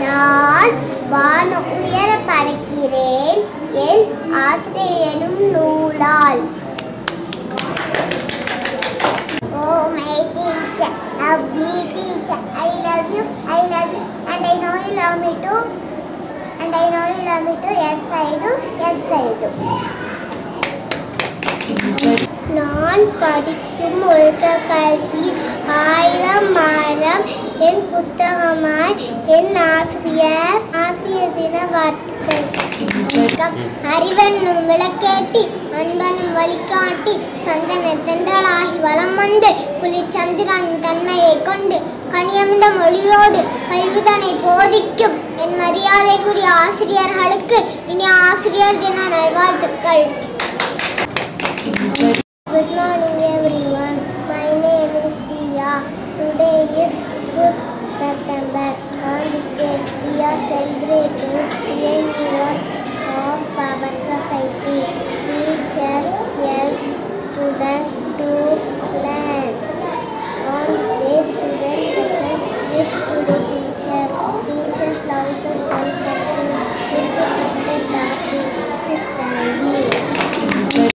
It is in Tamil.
நான் வான உயர பறக்கிறேன் என் ஆசிரியனும் நூலால் Oh, my teacher, lovely teacher, I love you, I love you, and I know you love me too, and I know you love me too. Yes, I do, yes, I do. நான் படிக்கும் ஒழுக்க கல்வி ஆயிரம் மாதம் என் புத்தகமாய் என் ஆசிரியர் ஆசிரியர் தின வாழ்த்துக்கள் வணக்கம். அறிவென்னும் விளக்கேட்டி அன்பனும் வழிகாட்டி சந்தன தென்றலாகி வலம் வந்து குளிர்ச்சந்திரன் தன்மையை கொண்டு கனியமிந்த மொழியோடு கல்விதனை போதிக்கும் என் மரியாதைக்குரிய ஆசிரியர்களுக்கு இனி ஆசிரியர் தின நல்வாழ்த்துக்கள்